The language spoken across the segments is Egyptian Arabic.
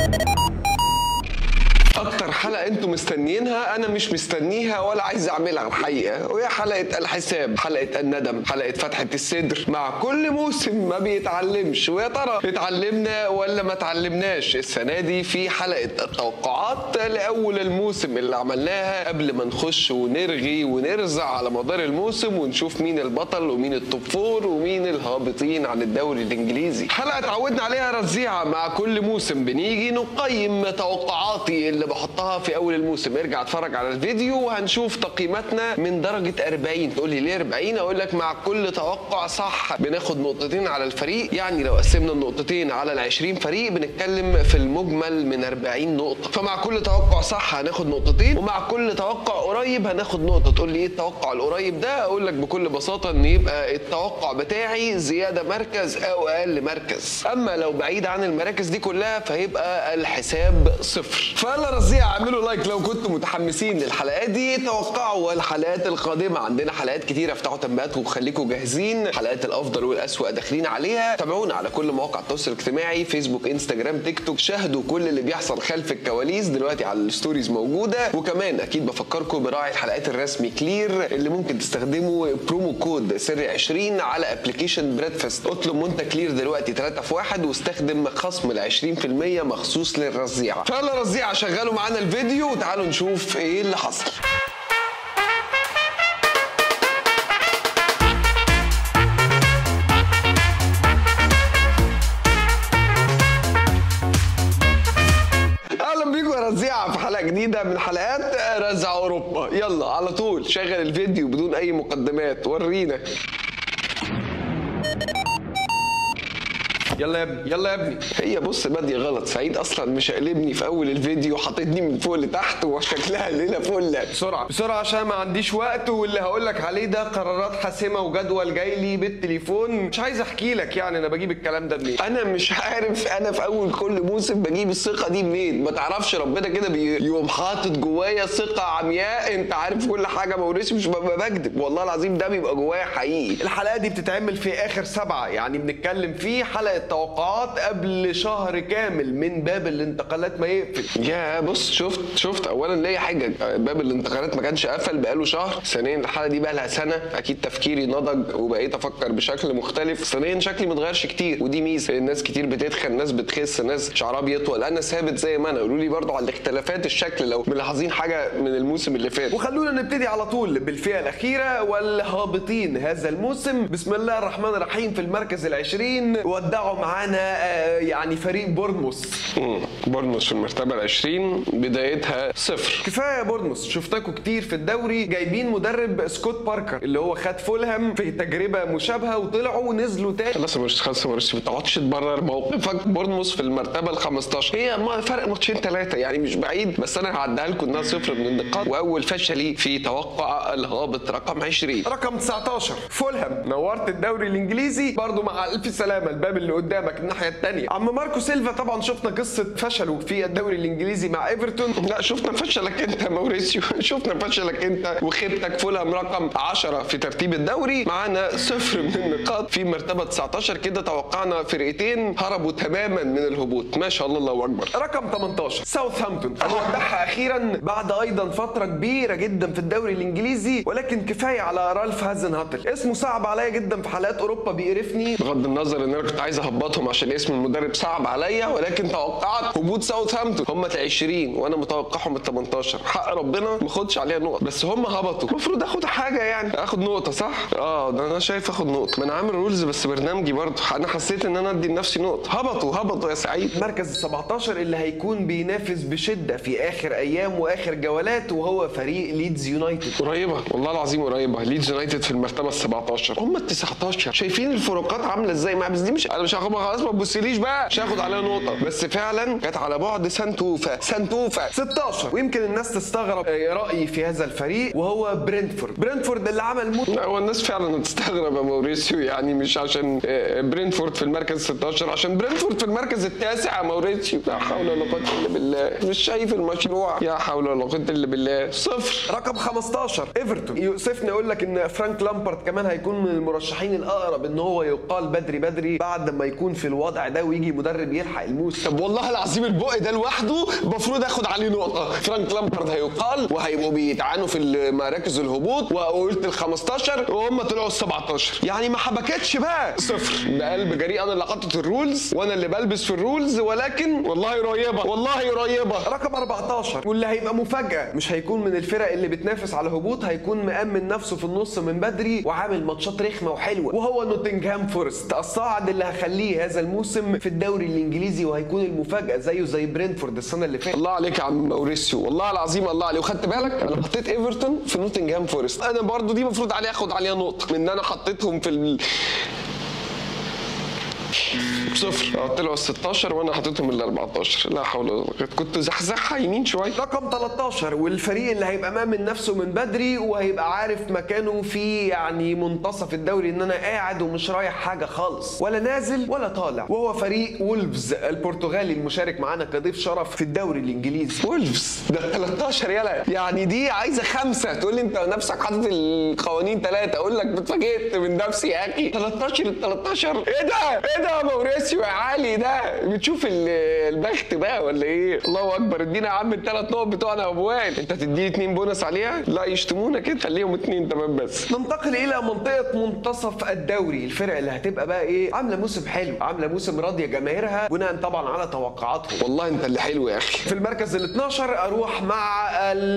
اكتر حلقه انتم مستنيينها انا مش مستنيها ولا عايز اعملها الحقيقه وهي حلقه الحساب حلقه الندم حلقه فتحه الصدر مع كل موسم ما بيتعلمش ويا ترى اتعلمنا ولا ما اتعلمناش السنه دي في حلقه التوقعات لاول الموسم اللي عملناها قبل ما نخش ونرغي ونرزع على مدار الموسم ونشوف مين البطل ومين التوب فور ومين الهابطين عن الدوري الانجليزي حلقه اتعودنا عليها رزيعه مع كل موسم بنيجي نقيم توقعاتي اللي بحطها في اول الموسم ارجع اتفرج على الفيديو وهنشوف تقييماتنا من درجه 40 تقول لي ليه 40 اقول لك مع كل توقع صح بناخد نقطتين على الفريق يعني لو قسمنا النقطتين على ال 20 فريق بنتكلم في المجمل من 40 نقطه فمع كل توقع صح هناخد نقطتين ومع كل توقع قريب هناخد نقطه تقول لي ايه التوقع القريب ده اقول لك بكل بساطه ان يبقى التوقع بتاعي زياده مركز او اقل مركز اما لو بعيد عن المراكز دي كلها فيبقى الحساب صفر فيلا رزيع اعملوا لايك لو كنتم متحمسين للحلقات دي توقعوا الحلقات القادمه عندنا حلقات كتيره افتحوا تنبيهات وخليكم جاهزين حلقات الافضل والاسوأ داخلين عليها تابعونا على كل مواقع التواصل الاجتماعي فيسبوك انستجرام تيك توك شاهدوا كل اللي بيحصل خلف الكواليس دلوقتي على الستوريز موجوده وكمان اكيد بفكركم براعي الحلقات الرسمي كلير اللي ممكن تستخدموا برومو كود سر 20 على ابلكيشن بريدفاست اطلب منتج كلير دلوقتي 3 في 1 واستخدم خصم ال 20% مخصوص للرزيعه فيلا رزيعه شغلوا معانا الفيديو وتعالوا نشوف ايه اللي حصل اهلا بيكم يا رزيعه في حلقه جديده من حلقات رزع اوروبا يلا على طول شغل الفيديو بدون اي مقدمات ورينا يلا يا ابني يلا يا ابني هي بص باديه غلط سعيد اصلا مش قلبني في اول الفيديو حاططني من فوق لتحت وشكلها ليله فله بسرعه بسرعه عشان ما عنديش وقت واللي هقول لك عليه ده قرارات حاسمه وجدول جاي لي بالتليفون مش عايز احكي لك يعني انا بجيب الكلام ده منين انا مش عارف انا في اول كل موسم بجيب الثقه دي منين ما تعرفش ربنا كده بيقوم حاطط جوايا ثقه عمياء انت عارف كل حاجه موريسي مش ببقى بكذب والله العظيم ده بيبقى جوايا حقيقي الحلقه دي بتتعمل في اخر سبعه يعني بنتكلم فيه حلقه توقعات قبل شهر كامل من باب الانتقالات ما يقفل يا بص شفت شفت اولا ليا حاجه باب الانتقالات ما كانش قفل بقاله شهر ثانيا الحلقه دي بقى لها سنه اكيد تفكيري نضج وبقيت افكر بشكل مختلف ثانيا شكلي متغيرش كتير ودي ميزه الناس كتير بتتخن ناس بتخس ناس شعرها بيطول انا ثابت زي ما انا قولوا لي برضو على الاختلافات الشكل لو ملاحظين حاجه من الموسم اللي فات وخلونا نبتدي على طول بالفئه الاخيره والهابطين هذا الموسم بسم الله الرحمن الرحيم في المركز العشرين ودعوا معانا آه، يعني فريق بورنموث بورنموث في المرتبه العشرين بدايتها صفر كفايه يا بورنموث شفتكوا كتير في الدوري جايبين مدرب سكوت باركر اللي هو خد فولهام في تجربه مشابهه وطلعوا ونزلوا تاني خلاص يا مارس خلاص يا مارس ما تقعدش تبرر موقفك بورنموث في المرتبه ال 15 هي ما فرق ماتشين ثلاثه يعني مش بعيد بس انا هعديها لكم انها صفر من النقاط واول فشلي في توقع الهابط رقم 20 رقم 19 فولهام نورت الدوري الانجليزي برضو مع الف سلامه الباب اللي قدامك الناحيه الثانيه عم ماركو سيلفا طبعا شفنا قصه فشله في الدوري الانجليزي مع ايفرتون لا شفنا فشلك انت يا موريسيو شفنا فشلك انت وخيبتك فولهام رقم 10 في ترتيب الدوري معانا صفر من النقاط في مرتبه 19 كده توقعنا فرقتين هربوا تماما من الهبوط ما شاء الله الله اكبر رقم 18 ساوثهامبتون هنودعها اخيرا بعد ايضا فتره كبيره جدا في الدوري الانجليزي ولكن كفايه على رالف هازن هاتل اسمه صعب عليا جدا في حلقات اوروبا بيقرفني بغض النظر ان انا كنت عايز اهبطهم عشان اسم المدرب صعب عليا ولكن توقعت هبوط ساوثهامبتون هم ال 20 وانا متوقعهم ال 18 حق ربنا ما اخدش عليها نقط بس هم هبطوا المفروض اخد حاجه يعني اخد نقطه صح اه ده انا شايف اخد نقطه ما انا عامل رولز بس برنامجي برضه انا حسيت ان انا ادي لنفسي نقطه هبطوا هبطوا يا سعيد المركز ال 17 اللي هيكون بينافس بشده في اخر ايام واخر جولات وهو فريق ليدز يونايتد قريبه والله العظيم قريبه ليدز يونايتد في المرتبه ال 17 هم ال 19 شايفين الفروقات عامله ازاي ما بس دي مش انا مش هاخدها خلاص ما تبصليش بقى مش هاخد عليها نقطه بس فعلا كانت على بعد سنتوفه سنتوفه 16 ويمكن الناس تستغرب آه، رايي في هذا الفريق وهو برينتفورد برينتفورد اللي عمل موت لا هو الناس فعلا بتستغرب يا موريسيو يعني مش عشان آه، برينتفورد في المركز 16 عشان برينتفورد في المركز التاسع يا موريسيو لا حول ولا قوه الا بالله مش شايف المشروع يا حول ولا قوه الا بالله صفر رقم 15 ايفرتون يؤسفني اقول لك ان فرانك لامبارد كمان هيكون من المرشحين الاقرب ان هو يقال بدري بدري بعد ما يكون في الوضع ده ويجي مدرب يلحق الموسم طب والله العظيم البق ده لوحده المفروض اخد عليه نقطه فرانك لامبرد هيقال وهيبقوا بيتعانوا في مراكز الهبوط وقلت ال 15 وهم طلعوا ال 17 يعني ما حبكتش بقى صفر بقلب جريء انا اللي حاطط الرولز وانا اللي بلبس في الرولز ولكن والله قريبه والله قريبه رقم 14 واللي هيبقى مفاجاه مش هيكون من الفرق اللي بتنافس على هبوط هيكون مأمن نفسه في النص من بدري وعامل ماتشات رخمه وحلوه وهو نوتنجهام فورست الصاعد اللي هخليه هذا الموسم في الدوري الانجليزي وهيكون المفاجاه زيه زي برينفورد السنه اللي فاتت الله عليك يا عم موريسيو والله العظيم الله عليك وخدت بالك انا حطيت ايفرتون في نوتنجهام فورست انا برضو دي المفروض عليها اخد عليها نقطه من ان انا حطيتهم في ال... صفر طلعوا ال 16 وانا حطيتهم ال 14 لا حول ولا قوه كنت زحزحها يمين شويه رقم 13 والفريق اللي هيبقى مامن نفسه من بدري وهيبقى عارف مكانه في يعني منتصف الدوري ان انا قاعد ومش رايح حاجه خالص ولا نازل ولا طالع وهو فريق وولفز البرتغالي المشارك معانا كضيف شرف في الدوري الانجليزي وولفز ده 13 يلا يعني دي عايزه خمسه تقول لي انت نفسك حاطط القوانين ثلاثه اقول لك اتفاجئت من نفسي يا اخي 13 ال 13 ايه ده ايه ده يا موريسيو يا علي ده بتشوف ال- البخت بقى ولا ايه الله اكبر ادينا يا عم الثلاث نقط بتوعنا يا ابوان انت تديني اتنين بونص عليها لا يشتمونا كده خليهم اتنين تمام بس ننتقل الى منطقه منتصف الدوري الفرق اللي هتبقى بقى ايه عامله موسم حلو عامله موسم راضيه جماهيرها بناء طبعا على توقعاتهم والله انت اللي حلو يا اخي في المركز ال 12 اروح مع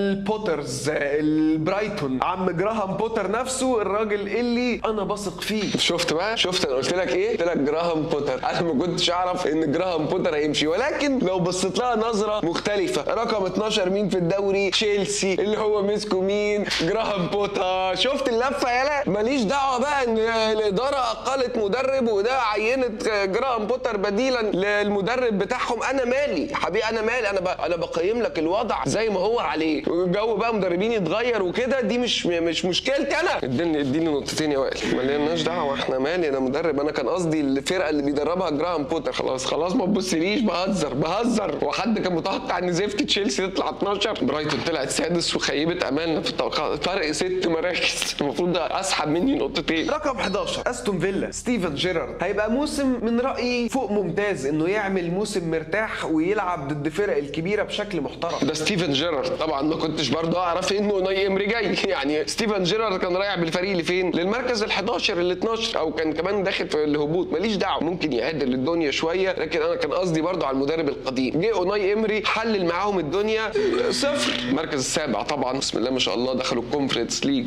البوترز البرايتون عم جراهام بوتر نفسه الراجل اللي انا بثق فيه شفت بقى شفت انا قلت لك ايه قلت لك جراهام بوتر انا ما كنتش اعرف ان جراهام بوتر هيمشي ولكن لو بصيت لها نظره مختلفه رقم 12 مين في الدوري تشيلسي اللي هو مسكه مين جراهام بوتر شفت اللفه يالا ماليش دعوه بقى ان الاداره اقلت مدرب وده عينت جراهام بوتر بديلا للمدرب بتاعهم انا مالي حبيبي انا مالي انا ب... انا بقيم لك الوضع زي ما هو عليه والجو بقى مدربين يتغير وكده دي مش مش مشكلتي انا اديني اديني نقطتين يا وائل مالناش دعوه احنا مالي انا مدرب انا كان قصدي الفرقه اللي بيدربها جراهام بوتر خلاص خلاص ما تبصليش بهزر بهزر وحد كان متوقع ان زفت تشيلسي تطلع 12 برايتون طلعت سادس وخيبت امالنا في التوقعات فرق ست مراكز المفروض ده اسحب مني نقطتين رقم 11 استون فيلا ستيفن جيرارد هيبقى موسم من رايي فوق ممتاز انه يعمل موسم مرتاح ويلعب ضد فرق الكبيره بشكل محترم ده ستيفن جيرارد طبعا ما كنتش برضه اعرف انه ناي امري جاي يعني ستيفن جيرارد كان رايح بالفريق لفين للمركز ال 11 ال 12 او كان كمان داخل في الهبوط ماليش دعوه ممكن يعدل الدنيا شويه لكن انا كان قصدي برضه على المدرب القديم جه اوناي امري حلل معاهم الدنيا صفر المركز السابع طبعا بسم الله ما شاء الله دخلوا الكونفرنس ليج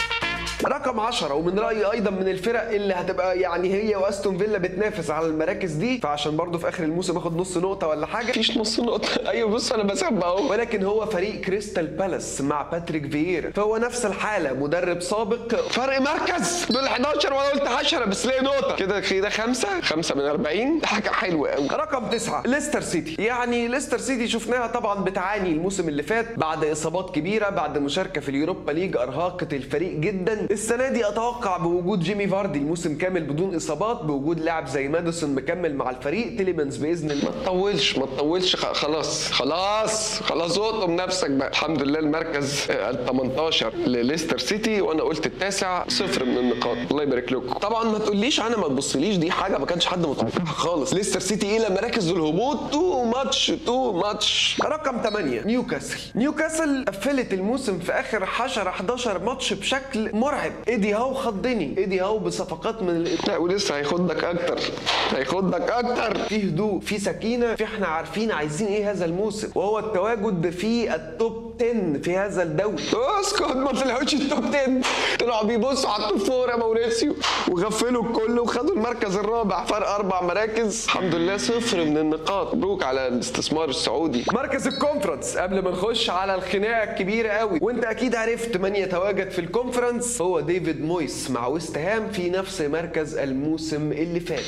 رقم 10 ومن رايي ايضا من الفرق اللي هتبقى يعني هي واستون فيلا بتنافس على المراكز دي فعشان برضه في اخر الموسم اخد نص نقطه ولا حاجه مفيش نص نقطه ايوه بص انا بسبق اهو ولكن هو فريق كريستال بالاس مع باتريك فييرا فهو نفس الحاله مدرب سابق فرق مركز دول 11 وانا قلت 10 بس ليه نقطه كده كده خمسه خمسه من 40 ده حاجه حلوه قوي رقم تسعه ليستر سيتي يعني ليستر سيتي شفناها طبعا بتعاني الموسم اللي فات بعد اصابات كبيره بعد مشاركه في اليوروبا ليج ارهقت الفريق جدا السنه دي اتوقع بوجود جيمي فاردي الموسم كامل بدون اصابات بوجود لاعب زي ماديسون مكمل مع الفريق تيليمنز باذن الله ما تطولش ما تطولش خ- خلاص خلاص خلاص اقطم نفسك بقى الحمد لله المركز آه، ال 18 لليستر سيتي وانا قلت التاسع صفر من النقاط الله يبارك لكم طبعا ما تقوليش انا ما تبصليش دي حاجه ما كانش حد متوقعها خالص ليستر سيتي الى مراكز الهبوط تو ماتش تو ماتش رقم 8 نيوكاسل نيوكاسل قفلت الموسم في اخر 10 11 ماتش بشكل مرعب ايدي هاو خضني ايدي هاو بصفقات من الإطلاق. لا ولسه هيخضك اكتر هيخضك اكتر في هدوء في سكينه في احنا عارفين عايزين ايه هذا الموسم وهو التواجد في التوب 10 في هذا الدوري اسكت ما طلعوش التوب 10 طلعوا بيبصوا على التوب فور يا موريسيو وغفلوا الكل وخدوا المركز الرابع فرق اربع مراكز الحمد لله صفر من النقاط مبروك على الاستثمار السعودي مركز الكونفرنس قبل ما نخش على الخناقه الكبيره قوي وانت اكيد عرفت من يتواجد في الكونفرنس هو ديفيد مويس مع ويست هام في نفس مركز الموسم اللي فات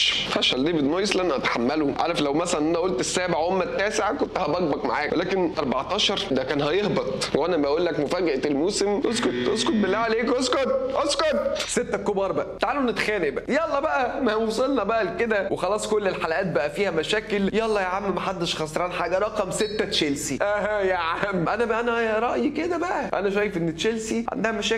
فشل ديفيد مويس لن اتحمله عارف لو مثلا انا قلت السابع هم التاسع كنت هبكبك معاك ولكن 14 ده كان هيهبط وانا بقول لك مفاجاه الموسم اسكت اسكت بالله عليك اسكت اسكت ستة الكبار بقى تعالوا نتخانق بقى يلا بقى ما وصلنا بقى لكده وخلاص كل الحلقات بقى فيها مشاكل يلا يا عم محدش خسران حاجه رقم ستة تشيلسي اها يا عم انا بقى انا رايي كده بقى انا شايف ان تشيلسي عندها مشاكل السنه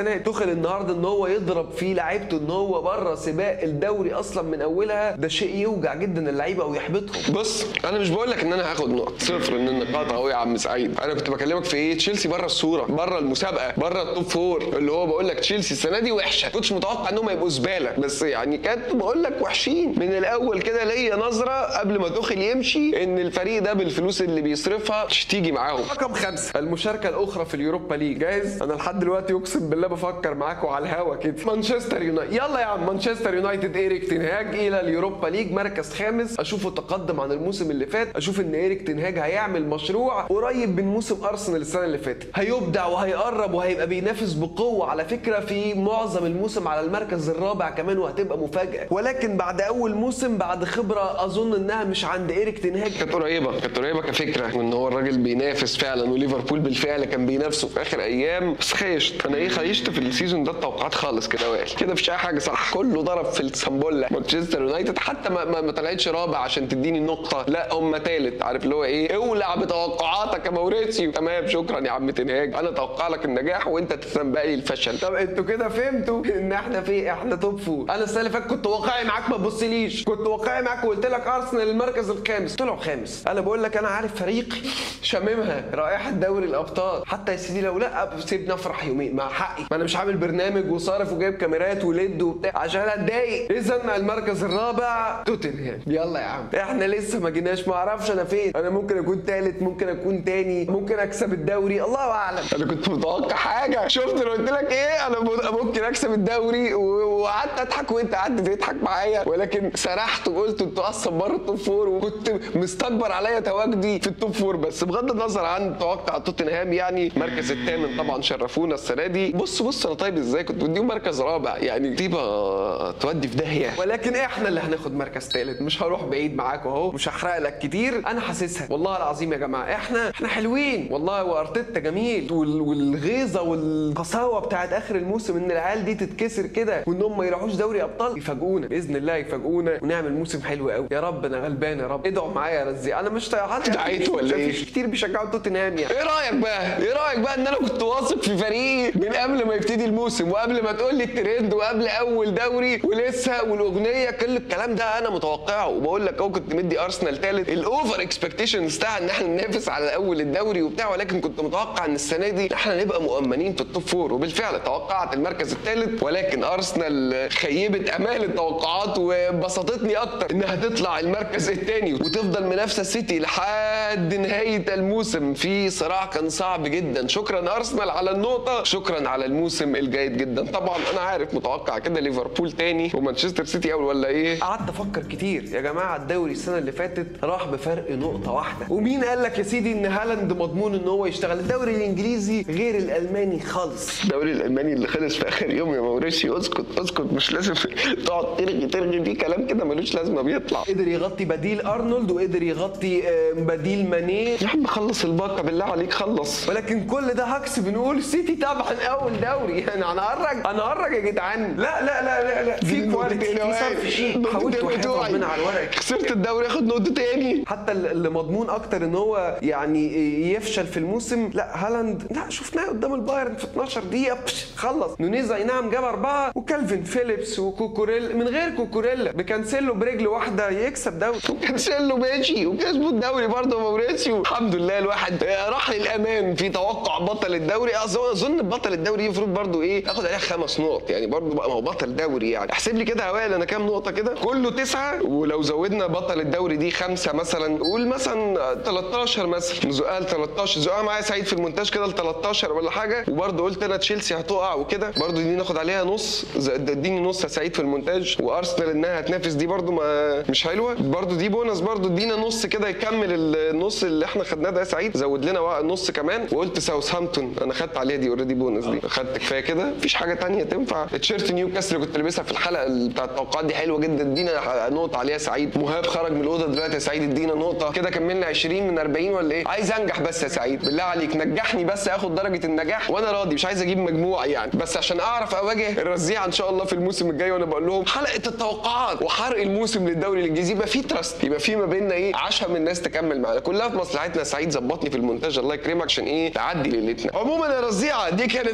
السنه توخل النهارده ان هو يضرب في لعيبته ان هو بره سباق الدوري اصلا من اولها ده شيء يوجع جدا اللعيبه ويحبطهم بص انا مش بقول لك ان انا هاخد نقط صفر ان النقاط قويه يا عم سعيد انا كنت بكلمك في ايه تشيلسي بره الصوره بره المسابقه بره التوب فور اللي هو بقول لك تشيلسي السنه دي وحشه كنتش متوقع انهم يبقوا زباله بس يعني كانت بقول لك وحشين من الاول كده ليا نظره قبل ما توخل يمشي ان الفريق ده بالفلوس اللي بيصرفها مش تيجي معاهم رقم خمسة المشاركة الأخرى في اليوروبا ليج جاهز؟ أنا لحد دلوقتي أقسم بالله بفكر معاكم على الهوا كده مانشستر يونايتد يلا يا عم مانشستر يونايتد إيريك تنهاج إلى اليوروبا ليج مركز خامس أشوفه تقدم عن الموسم اللي فات أشوف إن إيريك تنهاج هيعمل مشروع قريب من موسم أرسنال السنة اللي فاتت هيبدع وهيقرب وهيبقى بينافس بقوة على فكرة في معظم الموسم على المركز الرابع كمان وهتبقى مفاجأة ولكن بعد أول موسم بعد خبرة أظن إنها مش عند إيريك تنهاج كانت قريبة كانت قريبة كفكرة وإن هو الراجل بينافس فعلا وليفربول بالفعل كان بينافسه في آخر أيام بس خيشت أنا إيه خيشت في السيزون ده التوقعات خالص كده وائل كده مفيش أي حاجة صح كله ضرب في السامبولا مانشستر يونايتد حتى ما, ما, ما طلعتش رابع عشان تديني النقطة لا هم تالت عارف اللي هو إيه اولع بتوقعاتك يا موريتسيو تمام شكرا يا عم تنهاج أنا أتوقع لك النجاح وأنت تتنبأ لي الفشل طب أنتوا كده فهمتوا إن إحنا في إحنا توب فور أنا السنة اللي فاتت كنت واقعي معاك ما تبصليش كنت واقعي معاك وقلت لك أرسنال المركز الخامس طلعوا خامس أنا بقول لك أنا عارف فريقي شاممها رائحة دوري الأبطال حتى يا سيدي لو لا سيبني أفرح يومين مع حقي ما أنا مش عامل برنامج وصارف وجايب كاميرات وليد وبتاع عشان أتضايق إذا المركز الرابع توتنهام يلا يا عم إحنا لسه ما جيناش ما أعرفش أنا فين أنا ممكن أكون تالت ممكن أكون تاني ممكن أكسب الدوري الله أعلم أنا كنت متوقع حاجة شفت لو قلت لك إيه أنا ممكن أكسب الدوري و- وقعدت أضحك وأنت قعدت تضحك معايا ولكن سرحت وقلت أنتوا أصلا بره التوب فور وكنت مستكبر عليا تواجدي في التوب فور بس بغض النظر عن توقع توتنهام يعني المركز الثامن طبعا شرفونا السنه دي بص بص انا طيب ازاي كنت بديهم مركز رابع يعني طيبه تودي في داهيه ولكن احنا اللي هناخد مركز ثالث مش هروح بعيد معاكم اهو مش هحرق لك كتير انا حاسسها والله العظيم يا جماعه احنا احنا حلوين والله وارتيتا جميل وال- والغيظه والقساوه بتاعت اخر الموسم ان العيال دي تتكسر كده وان هم ما يروحوش دوري ابطال يفاجئونا باذن الله يفاجئونا ونعمل موسم حلو قوي يا رب انا غلبان يا رب ادعوا معايا يا رزي انا مش حد دعيت ولا إيه؟ مفيش كتير بيشجعوا توتنهام يعني ايه رايك بقى ايه رايك بقى ان انا كنت واثق في فريقي من قبل ما يبتدي الموسم وقبل ما تقول لي الترند وقبل اول دوري ولسه والاغنيه كل الكلام ده انا متوقعه وبقول لك اهو كنت مدي ارسنال ثالث الاوفر اكسبكتيشنز بتاع ان احنا ننافس على اول الدوري وبتاع ولكن كنت متوقع ان السنه دي احنا نبقى مؤمنين في التوب فور وبالفعل توقعت المركز الثالث ولكن ارسنال خيبت امال التوقعات وبسطتني اكتر انها تطلع المركز الثاني وتفضل منافسه السيتي لحد نهايه الموسم في صراع كان صعب جدا شكرا ارسنال على النقطه شكرا على الموسم الجيد جدا طبعا انا عارف متوقع كده ليفربول تاني ومانشستر سيتي اول ولا ايه قعدت افكر كتير يا جماعه الدوري السنه اللي فاتت راح بفرق نقطه واحده ومين قال لك يا سيدي ان هالاند مضمون ان هو يشتغل الدوري الانجليزي غير الالماني خالص الدوري الالماني اللي خلص في اخر يوم يا موريسيو اسكت اسكت مش لازم تقعد ترغي ترغي في كلام كده ملوش لازمه بيطلع قدر يغطي بديل ارنولد وقدر يغطي آه، بديل ماني يا عم خلص الباقه بالله عليك خلص ولكن كل ده هكس بنقول سيتي طبعا اول دوري يعني هنهرج هنهرج يا جدعان لا لا لا لا, لا. في كواليتي في صرف شيء حاولت وحياة ربنا على الورق خسرت الدوري اخد نقطه تاني حتى اللي مضمون اكتر ان هو يعني يفشل في الموسم لا هالاند لا شفناه قدام البايرن في 12 دقيقه بش، خلص نونيز اي نعم جاب اربعه وكالفين فيليبس وكوكوريلا من غير كوكوريلا بكانسيلو برجل واحده يكسب دوري وكانسيلو ماشي وكسبوا الدوري برضه موريسيو الحمد لله الواحد آه، راح للامان في توقع بطل الدوري أظن- اظن بطل الدوري المفروض برضه ايه ياخد عليها خمس نقط يعني برضه بقى ما هو بطل دوري يعني احسب لي كده يا وائل انا كام نقطه كده كله تسعه ولو زودنا بطل الدوري دي خمسه مثلا قول مثلا آه، 13 مثلا نزقها ل 13 زقها معايا سعيد في المونتاج كده ل 13 ولا حاجه وبرضه قلت انا تشيلسي هتقع وكده برضه دي ناخد عليها نص ز- اديني نص يا سعيد في المونتاج وارسنال انها هتنافس دي برضه ما مش حلوه برضه دي بونص برضه ادينا نص كده يكمل النص اللي احنا خدناه ده يا سعيد زود لنا بقى نص كمان وقلت ساوثهامبتون انا خدت عليها دي اوريدي بونص دي خدت كفايه كده مفيش حاجه تانية تنفع تيشيرت نيوكاسل اللي كنت لابسها في الحلقه اللي بتاعت التوقعات دي حلوه جدا ادينا نقطه عليها سعيد مهاب خرج من الاوضه دلوقتي يا سعيد ادينا نقطه كده كملنا 20 من 40 ولا ايه عايز انجح بس يا سعيد بالله عليك نجحني بس اخد درجه النجاح وانا راضي مش عايز اجيب مجموع يعني بس عشان اعرف اواجه الرزيعه ان شاء الله في الموسم الجاي وانا بقول لهم حلقه التوقعات وحرق الموسم للدوري الانجليزي يبقى في تراست يبقى في ما بيننا ايه عشم الناس تكمل معانا كلها في مصلحتنا سعيد ظبطني في المونتاج الله يكرمك عشان ايه تعدي ليلتنا عموما يا رزيعه دي كانت حلقتنا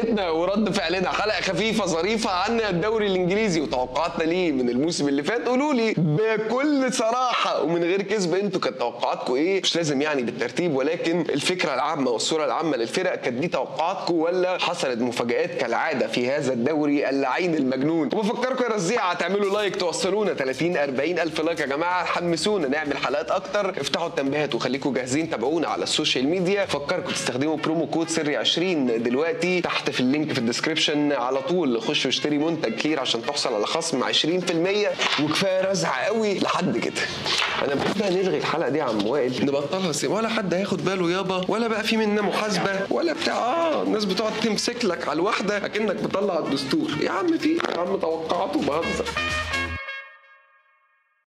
حلقتنا ورد فعلنا حلقه خفيفه ظريفه عن الدوري الانجليزي وتوقعاتنا ليه من الموسم اللي فات قولوا لي بكل صراحه ومن غير كذب انتوا كانت توقعاتكم ايه مش لازم يعني بالترتيب ولكن الفكره العامه والصوره العامه للفرق كانت دي توقعاتكم ولا حصلت مفاجات كالعاده في هذا الدوري اللعين المجنون وبفكركم يا رزيعه تعملوا لايك توصلونا 30 40 الف لايك يا جماعه حمسونا نعمل حلقات اكتر افتحوا التنبيهات وخليكم جاهزين تابعونا على السوشيال ميديا فكركم تستخدموا برومو كود سري 20 دلوقتي تحت في اللينك في الديسكربشن على طول خش واشتري منتج كتير عشان تحصل على خصم 20% وكفايه رزع قوي لحد كده انا بحب نلغي الحلقه دي يا عم وائل نبطلها سي ولا حد هياخد باله يابا ولا بقى في منا محاسبه ولا بتاع اه الناس بتقعد تمسك لك على الواحده اكنك بتطلع الدستور يا عم في يا عم توقعات وبهزر